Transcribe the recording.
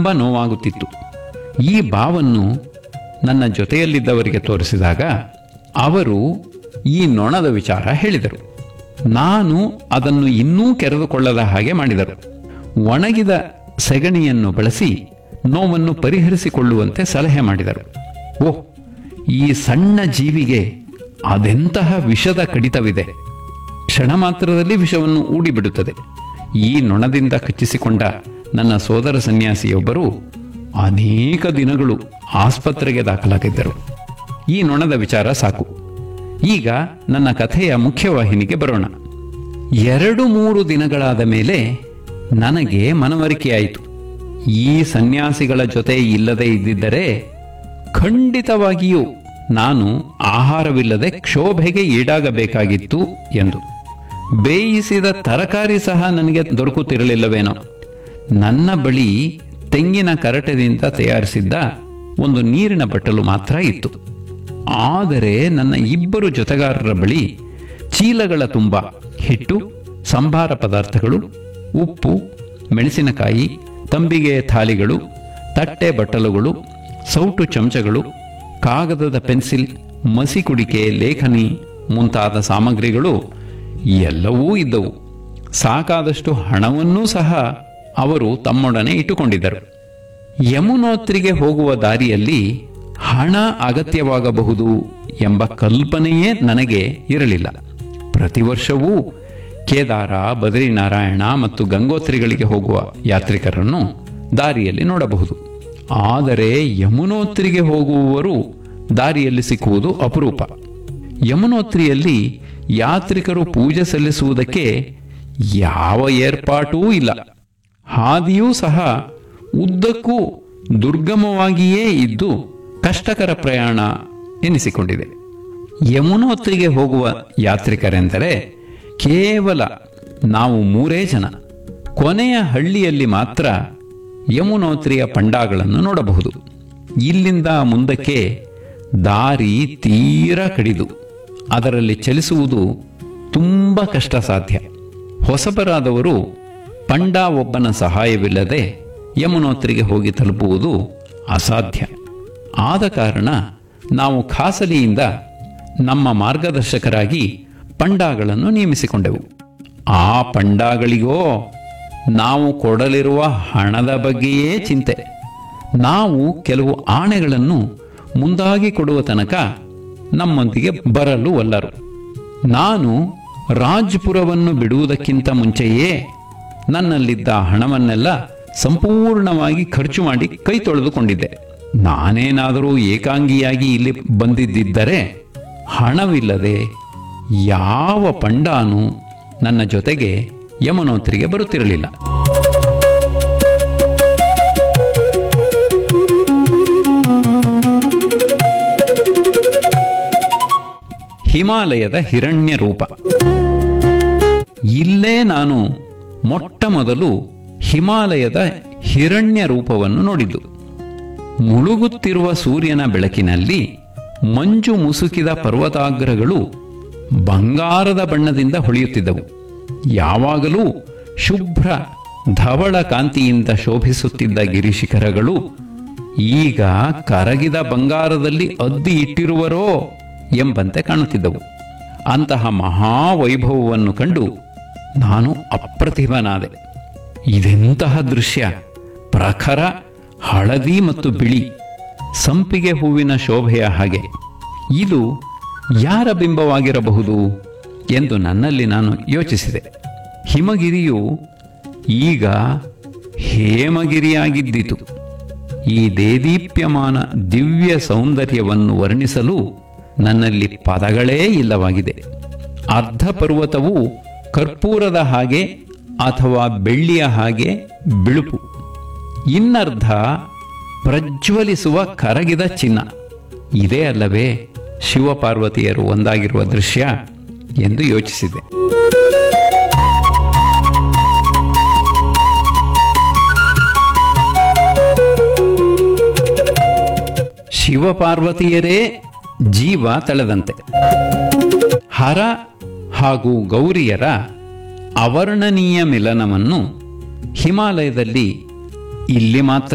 ತುಂಬ ನೋವಾಗುತ್ತಿತ್ತು ಈ ಬಾವನ್ನು ನನ್ನ ಜೊತೆಯಲ್ಲಿದ್ದವರಿಗೆ ತೋರಿಸಿದಾಗ ಅವರು ಈ ನೊಣದ ವಿಚಾರ ಹೇಳಿದರು ನಾನು ಅದನ್ನು ಇನ್ನೂ ಕೆರೆದುಕೊಳ್ಳದ ಹಾಗೆ ಮಾಡಿದರು ಒಣಗಿದ ಸೆಗಣಿಯನ್ನು ಬಳಸಿ ನೋವನ್ನು ಪರಿಹರಿಸಿಕೊಳ್ಳುವಂತೆ ಸಲಹೆ ಮಾಡಿದರು ಓಹ್ ಈ ಸಣ್ಣ ಜೀವಿಗೆ ಅದೆಂತಹ ವಿಷದ ಕಡಿತವಿದೆ ಕ್ಷಣ ಮಾತ್ರದಲ್ಲಿ ವಿಷವನ್ನು ಊಡಿಬಿಡುತ್ತದೆ ಈ ನೊಣದಿಂದ ಕಚ್ಚಿಸಿಕೊಂಡ ನನ್ನ ಸೋದರ ಸನ್ಯಾಸಿಯೊಬ್ಬರು ಅನೇಕ ದಿನಗಳು ಆಸ್ಪತ್ರೆಗೆ ದಾಖಲಾಗಿದ್ದರು ಈ ನೊಣದ ವಿಚಾರ ಸಾಕು ಈಗ ನನ್ನ ಕಥೆಯ ಮುಖ್ಯವಾಹಿನಿಗೆ ಬರೋಣ ಎರಡು ಮೂರು ದಿನಗಳಾದ ಮೇಲೆ ನನಗೆ ಮನವರಿಕೆಯಾಯಿತು ಈ ಸನ್ಯಾಸಿಗಳ ಜೊತೆ ಇಲ್ಲದೆ ಇದ್ದಿದ್ದರೆ ಖಂಡಿತವಾಗಿಯೂ ನಾನು ಆಹಾರವಿಲ್ಲದೆ ಕ್ಷೋಭೆಗೆ ಈಡಾಗಬೇಕಾಗಿತ್ತು ಎಂದು ಬೇಯಿಸಿದ ತರಕಾರಿ ಸಹ ನನಗೆ ದೊರಕುತ್ತಿರಲಿಲ್ಲವೇನೋ ನನ್ನ ಬಳಿ ತೆಂಗಿನ ಕರಟದಿಂದ ತಯಾರಿಸಿದ್ದ ಒಂದು ನೀರಿನ ಬಟ್ಟಲು ಮಾತ್ರ ಇತ್ತು ಆದರೆ ನನ್ನ ಇಬ್ಬರು ಜೊತೆಗಾರರ ಬಳಿ ಚೀಲಗಳ ತುಂಬ ಹಿಟ್ಟು ಸಂಭಾರ ಪದಾರ್ಥಗಳು ಉಪ್ಪು ಮೆಣಸಿನಕಾಯಿ ತಂಬಿಗೆ ಥಾಲಿಗಳು ತಟ್ಟೆ ಬಟ್ಟಲುಗಳು ಸೌಟು ಚಮಚಗಳು ಕಾಗದದ ಪೆನ್ಸಿಲ್ ಮಸಿ ಕುಡಿಕೆ ಲೇಖನಿ ಮುಂತಾದ ಸಾಮಗ್ರಿಗಳು ಎಲ್ಲವೂ ಇದ್ದವು ಸಾಕಾದಷ್ಟು ಹಣವನ್ನೂ ಸಹ ಅವರು ತಮ್ಮೊಡನೆ ಇಟ್ಟುಕೊಂಡಿದ್ದರು ಯಮುನೋತ್ರಿಗೆ ಹೋಗುವ ದಾರಿಯಲ್ಲಿ ಹಣ ಅಗತ್ಯವಾಗಬಹುದು ಎಂಬ ಕಲ್ಪನೆಯೇ ನನಗೆ ಇರಲಿಲ್ಲ ಪ್ರತಿ ವರ್ಷವೂ ಕೇದಾರ ಬದ್ರಿನಾರಾಯಣ ಮತ್ತು ಗಂಗೋತ್ರಿಗಳಿಗೆ ಹೋಗುವ ಯಾತ್ರಿಕರನ್ನು ದಾರಿಯಲ್ಲಿ ನೋಡಬಹುದು ಆದರೆ ಯಮುನೋತ್ರಿಗೆ ಹೋಗುವವರು ದಾರಿಯಲ್ಲಿ ಸಿಕ್ಕುವುದು ಅಪರೂಪ ಯಮುನೋತ್ರಿಯಲ್ಲಿ ಯಾತ್ರಿಕರು ಪೂಜೆ ಸಲ್ಲಿಸುವುದಕ್ಕೆ ಯಾವ ಏರ್ಪಾಟೂ ಇಲ್ಲ ಹಾದಿಯೂ ಸಹ ಉದ್ದಕ್ಕೂ ದುರ್ಗಮವಾಗಿಯೇ ಇದ್ದು ಕಷ್ಟಕರ ಪ್ರಯಾಣ ಎನಿಸಿಕೊಂಡಿದೆ ಯಮುನೋತ್ರಿಗೆ ಹೋಗುವ ಯಾತ್ರಿಕರೆಂದರೆ ಕೇವಲ ನಾವು ಮೂರೇ ಜನ ಕೊನೆಯ ಹಳ್ಳಿಯಲ್ಲಿ ಮಾತ್ರ ಯಮುನೋತ್ರಿಯ ಪಂಡಾಗಳನ್ನು ನೋಡಬಹುದು ಇಲ್ಲಿಂದ ಮುಂದಕ್ಕೆ ದಾರಿ ತೀರಾ ಕಡಿದು ಅದರಲ್ಲಿ ಚಲಿಸುವುದು ತುಂಬ ಕಷ್ಟ ಸಾಧ್ಯ ಹೊಸಬರಾದವರು ಪಂಡ ಒಬ್ಬನ ಸಹಾಯವಿಲ್ಲದೆ ಯಮುನೋತ್ರಿಗೆ ಹೋಗಿ ತಲುಪುವುದು ಅಸಾಧ್ಯ ಆದ ಕಾರಣ ನಾವು ಖಾಸಲಿಯಿಂದ ನಮ್ಮ ಮಾರ್ಗದರ್ಶಕರಾಗಿ ಪಂಡಾಗಳನ್ನು ನೇಮಿಸಿಕೊಂಡೆವು ಆ ಪಂಡಾಗಳಿಗೋ ನಾವು ಕೊಡಲಿರುವ ಹಣದ ಬಗ್ಗೆಯೇ ಚಿಂತೆ ನಾವು ಕೆಲವು ಆಣೆಗಳನ್ನು ಮುಂದಾಗಿ ಕೊಡುವ ತನಕ ನಮ್ಮೊಂದಿಗೆ ಬರಲು ಒಲ್ಲರು ನಾನು ರಾಜ್ಪುರವನ್ನು ಬಿಡುವುದಕ್ಕಿಂತ ಮುಂಚೆಯೇ ನನ್ನಲ್ಲಿದ್ದ ಹಣವನ್ನೆಲ್ಲ ಸಂಪೂರ್ಣವಾಗಿ ಖರ್ಚು ಮಾಡಿ ಕೈ ತೊಳೆದುಕೊಂಡಿದ್ದೆ ನಾನೇನಾದರೂ ಏಕಾಂಗಿಯಾಗಿ ಇಲ್ಲಿ ಬಂದಿದ್ದರೆ ಹಣವಿಲ್ಲದೆ ಯಾವ ಪಂಡಾನು ನನ್ನ ಜೊತೆಗೆ ಯಮನೋತ್ರಿಗೆ ಬರುತ್ತಿರಲಿಲ್ಲ ಹಿಮಾಲಯದ ಹಿರಣ್ಯ ರೂಪ ಇಲ್ಲೇ ನಾನು ಮೊಟ್ಟ ಮೊದಲು ಹಿಮಾಲಯದ ಹಿರಣ್ಯ ರೂಪವನ್ನು ನೋಡಿದ್ದು ಮುಳುಗುತ್ತಿರುವ ಸೂರ್ಯನ ಬೆಳಕಿನಲ್ಲಿ ಮಂಜು ಮುಸುಕಿದ ಪರ್ವತಾಗ್ರಗಳು ಬಂಗಾರದ ಬಣ್ಣದಿಂದ ಹೊಳೆಯುತ್ತಿದ್ದವು ಯಾವಾಗಲೂ ಶುಭ್ರ ಧವಳ ಕಾಂತಿಯಿಂದ ಶೋಭಿಸುತ್ತಿದ್ದ ಗಿರಿಶಿಖರಗಳು ಈಗ ಕರಗಿದ ಬಂಗಾರದಲ್ಲಿ ಅದ್ದಿ ಇಟ್ಟಿರುವರೋ ಎಂಬಂತೆ ಕಾಣುತ್ತಿದ್ದವು ಅಂತಹ ಮಹಾವೈಭವವನ್ನು ಕಂಡು ನಾನು ಅಪ್ರತಿಭನಾದೆ ಇದೆಂತಹ ದೃಶ್ಯ ಪ್ರಖರ ಹಳದಿ ಮತ್ತು ಬಿಳಿ ಸಂಪಿಗೆ ಹೂವಿನ ಶೋಭೆಯ ಹಾಗೆ ಇದು ಯಾರ ಬಿಂಬವಾಗಿರಬಹುದು ಎಂದು ನನ್ನಲ್ಲಿ ನಾನು ಯೋಚಿಸಿದೆ ಹಿಮಗಿರಿಯು ಈಗ ಹೇಮಗಿರಿಯಾಗಿದ್ದಿತು ಈ ದೇದೀಪ್ಯಮಾನ ದಿವ್ಯ ಸೌಂದರ್ಯವನ್ನು ವರ್ಣಿಸಲು ನನ್ನಲ್ಲಿ ಪದಗಳೇ ಇಲ್ಲವಾಗಿದೆ ಅರ್ಧ ಪರ್ವತವು ಕರ್ಪೂರದ ಹಾಗೆ ಅಥವಾ ಬೆಳ್ಳಿಯ ಹಾಗೆ ಬಿಳುಪು ಇನ್ನರ್ಧ ಪ್ರಜ್ವಲಿಸುವ ಕರಗಿದ ಚಿನ್ನ ಇದೇ ಅಲ್ಲವೇ ಶಿವಪಾರ್ವತಿಯರು ಒಂದಾಗಿರುವ ದೃಶ್ಯ ಎಂದು ಯೋಚಿಸಿದೆ ಶಿವಪಾರ್ವತಿಯರೇ ಜೀವ ತಳೆದಂತೆ ಹರ ಹಾಗೂ ಗೌರಿಯರ ಅವರ್ಣನೀಯ ಮಿಲನವನ್ನು ಹಿಮಾಲಯದಲ್ಲಿ ಇಲ್ಲಿ ಮಾತ್ರ